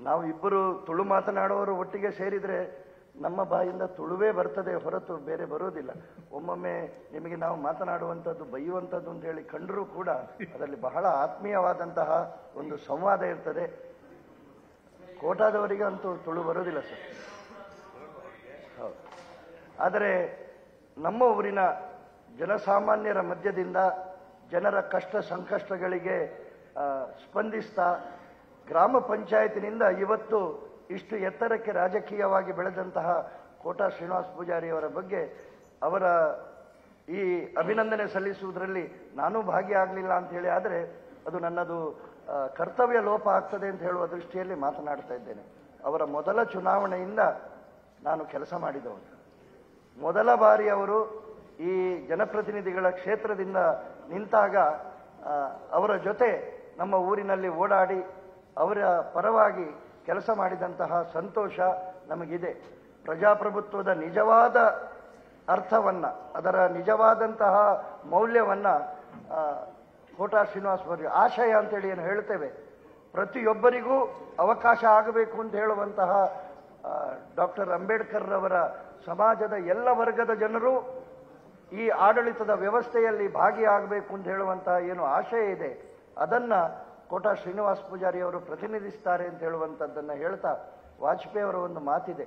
ನಾವು ಇಬ್ಬರು ತುಳು ಮಾತನಾಡುವವರು ಒಟ್ಟಿಗೆ ಸೇರಿದರೆ ನಮ್ಮ ಬಾಯಿಂದ ತುಳುವೇ ಬರ್ತದೆ ಹೊರತು ಬೇರೆ ಬರೋದಿಲ್ಲ ಒಮ್ಮೊಮ್ಮೆ ನಿಮಗೆ ನಾವು ಮಾತನಾಡುವಂಥದ್ದು ಬೈಯುವಂಥದ್ದು ಅಂತ ಹೇಳಿ ಕಂಡರೂ ಕೂಡ ಅದರಲ್ಲಿ ಬಹಳ ಆತ್ಮೀಯವಾದಂತಹ ಒಂದು ಸಂವಾದ ಇರ್ತದೆ ಕೋಟಾದವರಿಗೆ ಅಂತೂ ತುಳು ಬರೋದಿಲ್ಲ ಸರ್ ಹೌದು ಆದರೆ ನಮ್ಮ ಊರಿನ ಜನಸಾಮಾನ್ಯರ ಮಧ್ಯದಿಂದ ಜನರ ಕಷ್ಟ ಸಂಕಷ್ಟಗಳಿಗೆ ಆ, ಸ್ಪಂದಿಸ್ತಾ ಗ್ರಾಮ ಪಂಚಾಯತಿನಿಂದ ಇವತ್ತು ಇಷ್ಟು ಎತ್ತರಕ್ಕೆ ರಾಜಕೀಯವಾಗಿ ಬೆಳೆದಂತಹ ಕೋಟಾ ಶ್ರೀನಿವಾಸ ಪೂಜಾರಿ ಅವರ ಬಗ್ಗೆ ಅವರ ಈ ಅಭಿನಂದನೆ ಸಲ್ಲಿಸುವುದರಲ್ಲಿ ನಾನು ಭಾಗಿಯಾಗಲಿಲ್ಲ ಅಂತ ಹೇಳಿ ಆದರೆ ಅದು ನನ್ನದು ಆ, ಕರ್ತವ್ಯ ಲೋಪ ಆಗ್ತದೆ ಅಂತ ಹೇಳುವ ದೃಷ್ಟಿಯಲ್ಲಿ ಮಾತನಾಡ್ತಾ ಇದ್ದೇನೆ ಅವರ ಮೊದಲ ಚುನಾವಣೆಯಿಂದ ನಾನು ಕೆಲಸ ಮಾಡಿದವನು ಮೊದಲ ಬಾರಿ ಅವರು ಈ ಜನಪ್ರತಿನಿಧಿಗಳ ಕ್ಷೇತ್ರದಿಂದ ನಿಂತಾಗ ಆ, ಅವರ ಜೊತೆ ನಮ್ಮ ಊರಿನಲ್ಲಿ ಓಡಾಡಿ ಅವರ ಪರವಾಗಿ ಕೆಲಸ ಮಾಡಿದಂತಹ ಸಂತೋಷ ನಮಗಿದೆ ಪ್ರಜಾಪ್ರಭುತ್ವದ ನಿಜವಾದ ಅರ್ಥವನ್ನ ಅದರ ನಿಜವಾದಂತಹ ಮೌಲ್ಯವನ್ನ ಆ, ಕೋಟಾ ಶ್ರೀನಿವಾಸ ಅವರು ಆಶಯ ಅಂತೇಳಿ ಏನು ಹೇಳ್ತೇವೆ ಪ್ರತಿಯೊಬ್ಬರಿಗೂ ಅವಕಾಶ ಆಗಬೇಕು ಅಂತ ಹೇಳುವಂತಹ ಡಾಕ್ಟರ್ ಅಂಬೇಡ್ಕರ್ ರವರ ಸಮಾಜದ ಎಲ್ಲ ವರ್ಗದ ಜನರು ಈ ಆಡಳಿತದ ವ್ಯವಸ್ಥೆಯಲ್ಲಿ ಭಾಗಿಯಾಗಬೇಕು ಅಂತ ಹೇಳುವಂತಹ ಏನು ಆಶಯ ಇದೆ ಅದನ್ನ ಕೋಟಾ ಶ್ರೀನಿವಾಸ ಪೂಜಾರಿ ಅವರು ಪ್ರತಿನಿಧಿಸ್ತಾರೆ ಅಂತ ಹೇಳುವಂಥದ್ದನ್ನ ಹೇಳ್ತಾ ವಾಜಪೇಯಿ ಅವರ ಒಂದು ಮಾತಿದೆ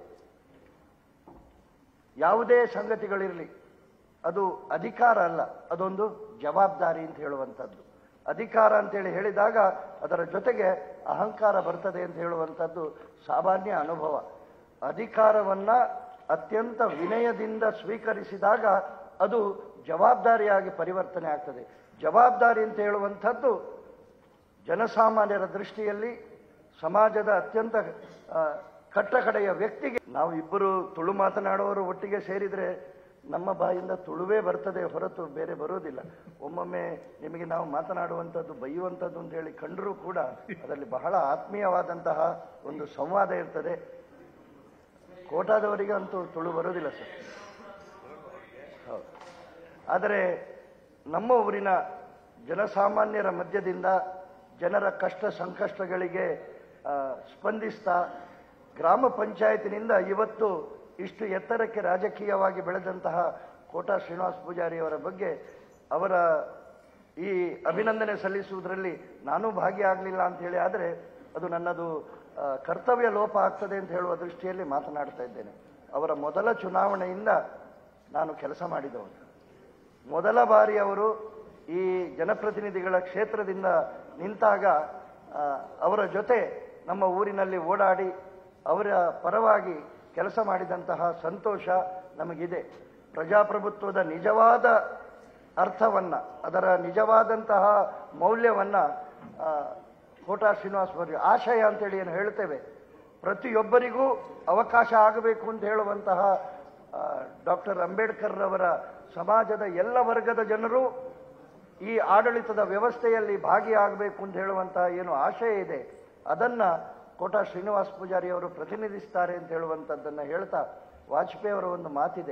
ಯಾವುದೇ ಸಂಗತಿಗಳಿರಲಿ ಅದು ಅಧಿಕಾರ ಅಲ್ಲ ಅದೊಂದು ಜವಾಬ್ದಾರಿ ಅಂತ ಹೇಳುವಂಥದ್ದು ಅಧಿಕಾರ ಅಂತೇಳಿ ಹೇಳಿದಾಗ ಅದರ ಜೊತೆಗೆ ಅಹಂಕಾರ ಬರ್ತದೆ ಅಂತ ಹೇಳುವಂಥದ್ದು ಸಾಮಾನ್ಯ ಅನುಭವ ಅಧಿಕಾರವನ್ನ ಅತ್ಯಂತ ವಿನಯದಿಂದ ಸ್ವೀಕರಿಸಿದಾಗ ಅದು ಜವಾಬ್ದಾರಿಯಾಗಿ ಪರಿವರ್ತನೆ ಆಗ್ತದೆ ಜವಾಬ್ದಾರಿ ಅಂತ ಹೇಳುವಂಥದ್ದು ಜನಸಾಮಾನ್ಯರ ದೃಷ್ಟಿಯಲ್ಲಿ ಸಮಾಜದ ಅತ್ಯಂತ ಆ, ಕಟ್ಟಕಡೆಯ ವ್ಯಕ್ತಿಗೆ ನಾವು ಇಬ್ಬರು ತುಳು ಮಾತನಾಡುವವರು ಒಟ್ಟಿಗೆ ಸೇರಿದರೆ ನಮ್ಮ ಬಾಯಿಂದ ತುಳುವೇ ಬರ್ತದೆ ಹೊರತು ಬೇರೆ ಬರೋದಿಲ್ಲ ಒಮ್ಮೊಮ್ಮೆ ನಿಮಗೆ ನಾವು ಮಾತನಾಡುವಂಥದ್ದು ಬೈಯುವಂಥದ್ದು ಅಂತ ಹೇಳಿ ಕಂಡರೂ ಕೂಡ ಅದರಲ್ಲಿ ಬಹಳ ಆತ್ಮೀಯವಾದಂತಹ ಒಂದು ಸಂವಾದ ಇರ್ತದೆ ಕೋಟಾದವರಿಗೆ ಅಂತೂ ತುಳು ಬರೋದಿಲ್ಲ ಸರ್ ಹೌದು ಆದರೆ ನಮ್ಮ ಊರಿನ ಜನಸಾಮಾನ್ಯರ ಮಧ್ಯದಿಂದ ಜನರ ಕಷ್ಟ ಸಂಕಷ್ಟಗಳಿಗೆ ಆ, ಸ್ಪಂದಿಸ್ತಾ ಗ್ರಾಮ ಪಂಚಾಯತಿನಿಂದ ಇವತ್ತು ಇಷ್ಟು ಎತ್ತರಕ್ಕೆ ರಾಜಕೀಯವಾಗಿ ಬೆಳೆದಂತಹ ಕೋಟಾ ಶ್ರೀನಿವಾಸ ಪೂಜಾರಿ ಅವರ ಬಗ್ಗೆ ಅವರ ಈ ಅಭಿನಂದನೆ ಸಲ್ಲಿಸುವುದರಲ್ಲಿ ನಾನು ಭಾಗಿಯಾಗಲಿಲ್ಲ ಅಂತ ಹೇಳಿ ಆದರೆ ಅದು ನನ್ನದು ಆ, ಕರ್ತವ್ಯ ಲೋಪ ಆಗ್ತದೆ ಅಂತ ಹೇಳುವ ದೃಷ್ಟಿಯಲ್ಲಿ ಮಾತನಾಡ್ತಾ ಇದ್ದೇನೆ ಅವರ ಮೊದಲ ಚುನಾವಣೆಯಿಂದ ನಾನು ಕೆಲಸ ಮಾಡಿದವನು ಮೊದಲ ಬಾರಿ ಅವರು ಈ ಜನಪ್ರತಿನಿಧಿಗಳ ಕ್ಷೇತ್ರದಿಂದ ನಿಂತಾಗ ಆ, ಅವರ ಜೊತೆ ನಮ್ಮ ಊರಿನಲ್ಲಿ ಓಡಾಡಿ ಅವರ ಪರವಾಗಿ ಕೆಲಸ ಮಾಡಿದಂತಹ ಸಂತೋಷ ನಮಗಿದೆ ಪ್ರಜಾಪ್ರಭುತ್ವದ ನಿಜವಾದ ಅರ್ಥವನ್ನ ಅದರ ನಿಜವಾದಂತಹ ಮೌಲ್ಯವನ್ನ ಆ, ಕೋಟಾ ಶ್ರೀನಿವಾಸ ಅವರು ಆಶಯ ಅಂತೇಳಿ ಏನು ಹೇಳ್ತೇವೆ ಪ್ರತಿಯೊಬ್ಬರಿಗೂ ಅವಕಾಶ ಆಗಬೇಕು ಅಂತ ಹೇಳುವಂತಹ ಡಾಕ್ಟರ್ ಅಂಬೇಡ್ಕರ್ ರವರ ಸಮಾಜದ ಎಲ್ಲ ವರ್ಗದ ಜನರು ಈ ಆಡಳಿತದ ವ್ಯವಸ್ಥೆಯಲ್ಲಿ ಭಾಗಿಯಾಗಬೇಕು ಅಂತ ಹೇಳುವಂತಹ ಏನು ಆಶಯ ಇದೆ ಅದನ್ನ ಕೋಟಾ ಶ್ರೀನಿವಾಸ ಪೂಜಾರಿ ಅವರು ಪ್ರತಿನಿಧಿಸ್ತಾರೆ ಅಂತ ಹೇಳುವಂಥದ್ದನ್ನ ಹೇಳ್ತಾ ವಾಜಪೇಯಿ ಅವರ ಒಂದು ಮಾತಿದೆ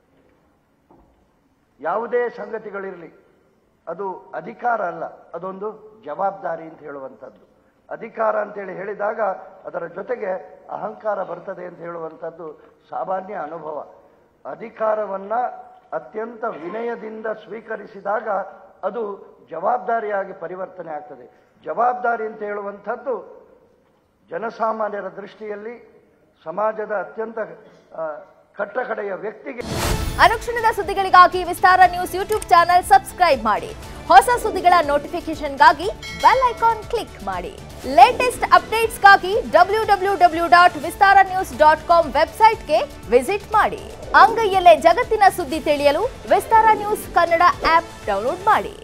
ಯಾವುದೇ ಸಂಗತಿಗಳಿರಲಿ ಅದು ಅಧಿಕಾರ ಅಲ್ಲ ಅದೊಂದು ಜವಾಬ್ದಾರಿ ಅಂತ ಹೇಳುವಂಥದ್ದು ಅಧಿಕಾರ ಅಂತೇಳಿ ಹೇಳಿದಾಗ ಅದರ ಜೊತೆಗೆ ಅಹಂಕಾರ ಬರ್ತದೆ ಅಂತ ಹೇಳುವಂಥದ್ದು ಸಾಮಾನ್ಯ ಅನುಭವ ಅಧಿಕಾರವನ್ನ ಅತ್ಯಂತ ವಿನಯದಿಂದ ಸ್ವೀಕರಿಸಿದಾಗ ಅದು ಜವಾಬ್ದಾರಿಯಾಗಿ ಪರಿವರ್ತನೆ ಆಗ್ತದೆ ಜವಾಬ್ದಾರಿ ಅಂತ ಹೇಳುವಂಥದ್ದು ಜನಸಾಮಾನ್ಯರ ದೃಷ್ಟಿಯಲ್ಲಿ ಸಮಾಜದ ಅತ್ಯಂತ ಆ, ಕಟ್ಟಕಡೆಯ ವ್ಯಕ್ತಿಗೆ ಅನುಕ್ಷಣದ ಸುದ್ದಿಗಳಿಗಾಗಿ Vistara news YouTube channel subscribe ಮಾಡಿ ಹೊಸ ಸುದ್ದಿಗಳ ನೋಟಿಫಿಕೇಶನ್ಗಾಗಿ ಬೆಲ್ ಐಕಾನ್ ಕ್ಲಿಕ್ ಮಾಡಿ ಲೇಟೆಸ್ಟ್ ಅಪ್ಡೇಟ್ಸ್ಗಾಗಿ W W W dot Vistara news dot com ವೆಬ್ಸೈಟ್ಗೆ ವಿಸಿಟ್ ಮಾಡಿ ಅಂಗೈಯಲ್ಲೇ ಜಗತ್ತಿನ ಸುದ್ದಿ ತಿಳಿಯಲು Vistara news Kannada app download ಮಾಡಿ